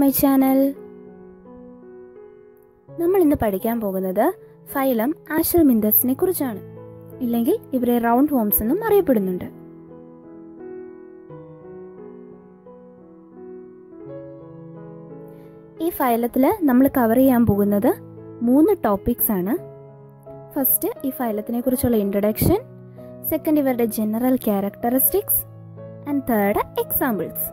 my channel നമ്മൾ ഇന്ന് പഠിക്കാൻ പോകുന്നത് ഫൈലം ആഷൽമിന്തസിനെ കുറിച്ചാണ് ഇല്ലെങ്കിൽ ഇവരെ റൗണ്ട് വോംസ് എന്നും അറിയപ്പെടുന്നുണ്ട് ഈ ഫൈലത്തിൽ നമ്മൾ കവർ ചെയ്യാൻ പോകുന്നത് മൂന്ന് ടോപ്പിക്സ് ആണ് ഫസ്റ്റ് ഈ ഫൈലത്തിനെ കുറിച്ചുള്ള ഇൻട്രൊഡക്ഷൻ സെക്കൻഡ് ഇവരുടെ general characteristics and third examples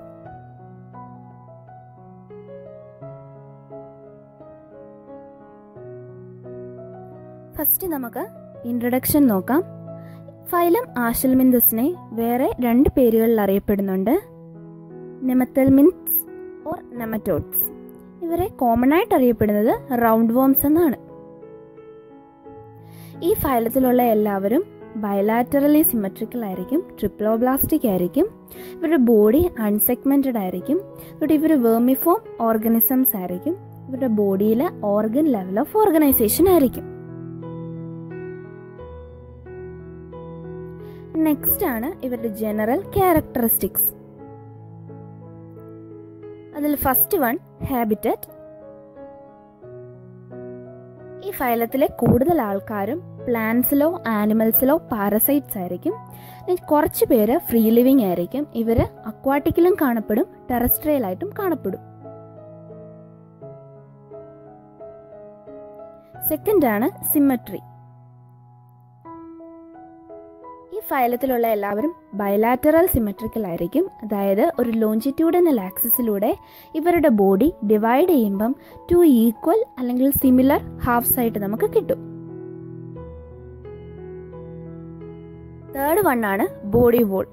first നമുക്ക് ഇൻട്രൊഡക്ഷൻ നോക്കാം ഫൈലം ആഷൽമിന്തസിനെ വേറെ രണ്ട് പേരുകളിൽ അറിയപ്പെടുന്നുണ്ട് നെമത്തൽമിൻസ് ഓർ നെമറ്റോഡ്സ് ഇവരെ കോമൺ ആയിട്ട് അറിയപ്പെടുന്നത് റൗണ്ട് വോംസ് എന്നാണ് ഈ ഫൈലത്തിലുള്ള എല്ലാവരും ബയലാറ്ററലി സിമെട്രിക്കൽ ആയിരിക്കും ട്രിപ്ലോബ്ലാസ്റ്റിക് ആയിരിക്കും ഇവരുടെ ബോഡി അൺസെഗ്മെന്റഡ് ആയിരിക്കും ഇവിടെ ഇവർ വേർമിഫോം ഓർഗനിസംസ് ആയിരിക്കും ഇവരുടെ ബോഡിയിലെ ഓർഗൻ ലെവൽ ഓഫ് ഓർഗനൈസേഷൻ ആയിരിക്കും നെക്സ്റ്റ് ആണ് ഇവരുടെ ജനറൽ ക്യാരക്ടറിസ്റ്റിക്സ് അതിൽ ഫസ്റ്റ് വൺ ഹാബിറ്ററ്റ് ഈ ഫൈലത്തിലെ കൂടുതൽ ആൾക്കാരും പ്ലാന്റ്സിലോ ആനിമൽസിലോ പാരസൈറ്റ്സ് ആയിരിക്കും കുറച്ച് പേര് ഫ്രീ ലിവിങ് ആയിരിക്കും ഇവര് അക്വാട്ടിക്കിലും കാണപ്പെടും ടെറസ്ട്രിയൽ ആയിട്ടും കാണപ്പെടും സെക്കൻഡ് ആണ് സിമ്മട്രി ഈ ഫൈലത്തിലുള്ള എല്ലാവരും ബയലാറ്ററൽ സിമെട്രിക്കൽ ആയിരിക്കും അതായത് ഒരു ലോഞ്ചിറ്റ്യൂഡിനൽ ആക്സിസിലൂടെ ഇവരുടെ ബോഡി ഡിവൈഡ് ചെയ്യുമ്പം ടു ഈക്വൽ അല്ലെങ്കിൽ സിമിലർ ഹാഫ്സ് ആയിട്ട് നമുക്ക് കിട്ടും തേർഡ് വൺ ആണ് ബോഡി വോൾ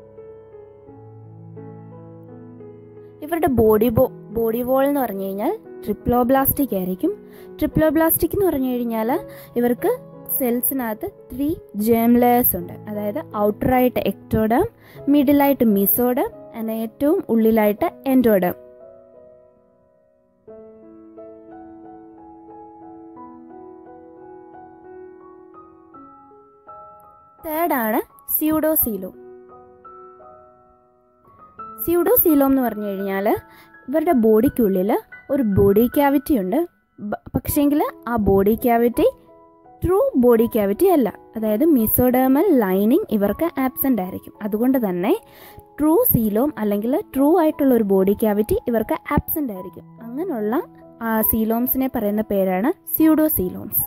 ഇവരുടെ ബോഡി ബോ ബോഡി വോൾ എന്ന് പറഞ്ഞു കഴിഞ്ഞാൽ ട്രിപ്ലോബ്ലാസ്റ്റിക് ആയിരിക്കും ട്രിപ്ലോബ്ലാസ്റ്റിക് എന്ന് പറഞ്ഞു കഴിഞ്ഞാൽ ഇവർക്ക് സെൽസിനകത്ത് ത്രീ ജേം ലെയേഴ്സ് ഉണ്ട് അതായത് ഔട്ടറായിട്ട് എക്ടോഡം മിഡിലായിട്ട് മിസോഡം ആൻഡ് ഏറ്റവും ഉള്ളിലായിട്ട് എൻഡോഡം തേർഡാണ് സ്യൂഡോസീലോ സ്യൂഡോസീലോം എന്ന് പറഞ്ഞു കഴിഞ്ഞാൽ ഇവരുടെ ബോഡിക്കുള്ളിൽ ഒരു ബോഡി ക്യാവിറ്റി ഉണ്ട് പക്ഷേങ്കിൽ ആ body cavity true body cavity അല്ല അതായത് മിസോഡേമൽ ലൈനിങ് ഇവർക്ക് ആബ്സെൻ്റ് ആയിരിക്കും അതുകൊണ്ട് തന്നെ ട്രൂ സീലോം അല്ലെങ്കിൽ ട്രൂ ആയിട്ടുള്ള ഒരു ബോഡി ക്യാവിറ്റി ഇവർക്ക് ആബ്സെൻ്റ് ആയിരിക്കും അങ്ങനെയുള്ള ആ സീലോംസിനെ പറയുന്ന പേരാണ് സ്യൂഡോ സീലോംസ്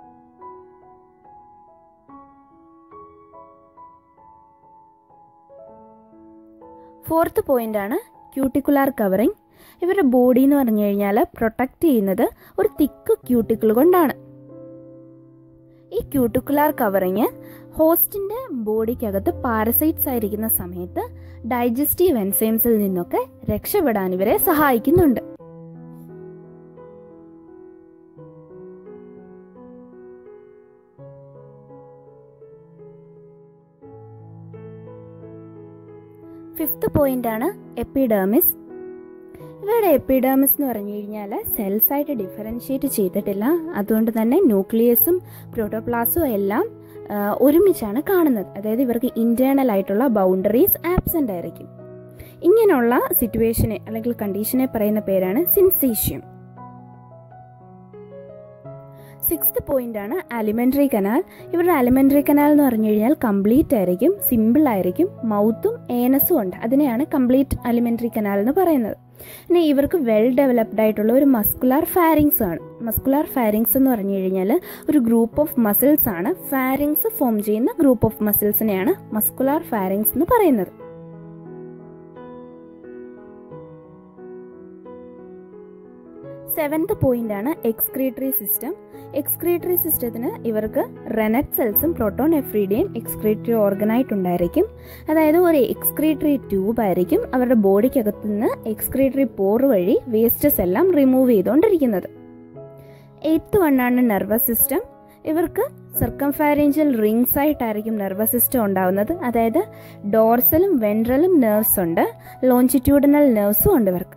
ഫോർത്ത് പോയിന്റ് ആണ് ക്യൂട്ടിക്കുലാർ കവറിങ് ഇവരുടെ ബോഡി എന്ന് പറഞ്ഞു കഴിഞ്ഞാൽ പ്രൊട്ടക്റ്റ് ചെയ്യുന്നത് ഒരു തിക്ക് ക്യൂട്ടിക്കിൾ കൊണ്ടാണ് ഈ ക്യൂട്ടിക്കുലാർ കവറിങ് ഹോസ്റ്റിന്റെ ബോഡിക്കകത്ത് പാരസൈറ്റ്സ് ആയിരിക്കുന്ന സമയത്ത് ഡൈജസ്റ്റീവ് എൻസൈംസിൽ നിന്നൊക്കെ രക്ഷപ്പെടാൻ ഇവരെ സഹായിക്കുന്നുണ്ട് ഫിഫ്ത്ത് പോയിന്റ് ആണ് എപ്പിഡേമിസ് ഇവരുടെ എപ്പിഡേമിസ് എന്ന് പറഞ്ഞു കഴിഞ്ഞാൽ സെൽസ് ആയിട്ട് ഡിഫറൻഷിയേറ്റ് ചെയ്തിട്ടില്ല അതുകൊണ്ട് തന്നെ ന്യൂക്ലിയസും പ്രോട്ടോപ്ലാസും എല്ലാം ഒരുമിച്ചാണ് കാണുന്നത് അതായത് ഇവർക്ക് ഇന്റേണൽ ആയിട്ടുള്ള ബൗണ്ടറീസ് ആബ്സെൻ്റ് ആയിരിക്കും ഇങ്ങനെയുള്ള സിറ്റുവേഷനെ അല്ലെങ്കിൽ കണ്ടീഷനെ പറയുന്ന പേരാണ് സിൻസേഷ്യം സിക്സ്ത് പോയിന്റ് ആണ് അലിമെന്ററി കനാൽ ഇവരുടെ അലിമെന്ററി കനാൽ എന്ന് പറഞ്ഞു കഴിഞ്ഞാൽ കംപ്ലീറ്റ് ആയിരിക്കും സിമ്പിൾ ആയിരിക്കും മൗത്തും ഏനസും ഉണ്ട് അതിനെയാണ് കംപ്ലീറ്റ് അലിമെന്ററി കനാൽ എന്ന് പറയുന്നത് പിന്നെ ഇവർക്ക് വെൽ ഡെവലപ്ഡ് ആയിട്ടുള്ള ഒരു മസ്കുലാർ ഫാരിങ്സ് ആണ് മസ്കുലാർ ഫാരിങ്സ് എന്ന് പറഞ്ഞു കഴിഞ്ഞാൽ ഒരു ഗ്രൂപ്പ് ഓഫ് മസിൽസ് ആണ് ഫാരിങ്സ് ഫോം ചെയ്യുന്ന ഗ്രൂപ്പ് ഓഫ് മസിൽസിനെയാണ് മസ്കുലാർ ഫാരിങ്സ് എന്ന് പറയുന്നത് സെവൻത് പോയിന്റ് ആണ് എക്സ്ക്രീറ്ററി സിസ്റ്റം എക്സ്ക്രീറ്ററി സിസ്റ്റത്തിന് ഇവർക്ക് റെനറ്റ് സെൽസും പ്രോട്ടോൺ എഫ്രീഡിയും എക്സ്ക്രീറ്ററി ഓർഗനായിട്ടുണ്ടായിരിക്കും അതായത് ഒരു എക്സ്ക്രീറ്ററി ട്യൂബ് ആയിരിക്കും അവരുടെ ബോഡിക്കകത്ത് നിന്ന് എക്സ്ക്രീറ്ററി പോർ വഴി വേസ്റ്റസ് എല്ലാം റിമൂവ് ചെയ്തുകൊണ്ടിരിക്കുന്നത് എയ്ത്ത് വണ്ണാണ് നെർവസ് സിസ്റ്റം ഇവർക്ക് സർക്കംഫാരേഞ്ചൽ റിങ്സ് ആയിട്ടായിരിക്കും നെർവസ് സിസ്റ്റം ഉണ്ടാവുന്നത് അതായത് ഡോർസലും വെൻട്രലും നെർവ്സ് ഉണ്ട് ലോഞ്ചിറ്റ്യൂഡിനൽ നെർവ്സും ഉണ്ട് ഇവർക്ക്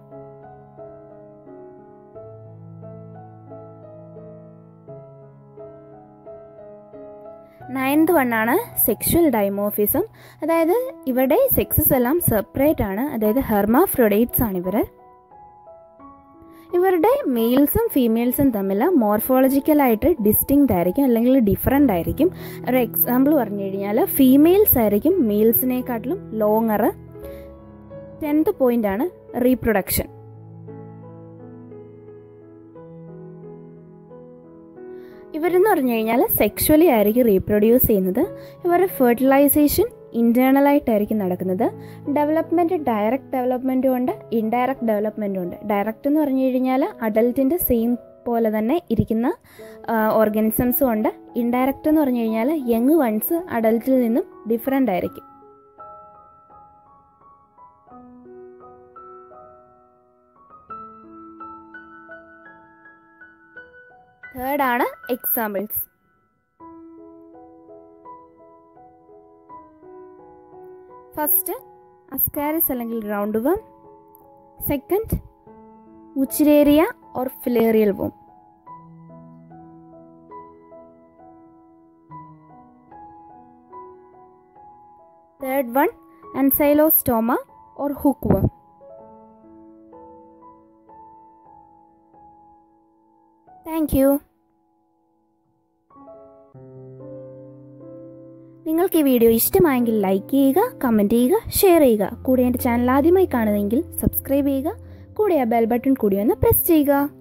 നയൻത് വണ്ണാണ് സെക്ഷൽ ഡൈമോഫിസം അതായത് ഇവരുടെ സെക്സസ് എല്ലാം സെപ്പറേറ്റ് ആണ് അതായത് ഹെർമാഫ്രൊഡേറ്റ്സ് ആണ് ഇവർ ഇവരുടെ മെയിൽസും ഫീമെയിൽസും തമ്മിൽ മോർഫോളജിക്കലായിട്ട് ഡിസ്റ്റിങ്ക്റ്റ് ആയിരിക്കും അല്ലെങ്കിൽ ഡിഫറെൻ്റ് ആയിരിക്കും ഒരു എക്സാമ്പിൾ പറഞ്ഞു കഴിഞ്ഞാൽ ഫീമെയിൽസ് ആയിരിക്കും മെയിൽസിനെക്കാട്ടിലും ലോങ്ങർ ടെൻത്ത് പോയിന്റ് ആണ് റീപ്രൊഡക്ഷൻ ഇവരെന്ന് പറഞ്ഞു കഴിഞ്ഞാൽ സെക്ഷുവലി ആയിരിക്കും റീപ്രൊഡ്യൂസ് ചെയ്യുന്നത് ഇവരുടെ ഫെർട്ടിലൈസേഷൻ ഇൻറ്റേർണലായിട്ടായിരിക്കും നടക്കുന്നത് ഡെവലപ്മെൻറ്റ് ഡയറക്റ്റ് ഡെവലപ്മെൻറ്റും ഉണ്ട് ഇൻഡയറക്റ്റ് ഡെവലപ്മെൻറ്റും ഉണ്ട് ഡയറക്റ്റ് എന്ന് പറഞ്ഞു കഴിഞ്ഞാൽ അഡൽട്ടിൻ്റെ സെയിം പോലെ തന്നെ ഇരിക്കുന്ന ഓർഗാനിസംസും ഉണ്ട് ഇൻഡയറക്റ്റ് എന്ന് പറഞ്ഞു കഴിഞ്ഞാൽ യങ് വൺസ് അഡൽട്ടിൽ നിന്നും ഡിഫറെൻ്റ് ആയിരിക്കും തേർഡ് ആണ് എക്സാമ്പിൾസ് ഫസ്റ്റ് അസ്കാരിസ് അല്ലെങ്കിൽ round worm second Wuchereria or filarial worm third one Ancylostoma or hook worm thank you നിങ്ങൾക്ക് ഈ വീഡിയോ ഇഷ്ടമായെങ്കിൽ ലൈക്ക് ചെയ്യുക കമൻറ്റ് ചെയ്യുക ഷെയർ ചെയ്യുക കൂടെ എൻ്റെ ചാനൽ ആദ്യമായി കാണുന്നതെങ്കിൽ സബ്സ്ക്രൈബ് ചെയ്യുക കൂടെ ആ ബെൽ ബട്ടൺ കൂടി ഒന്ന് പ്രസ് ചെയ്യുക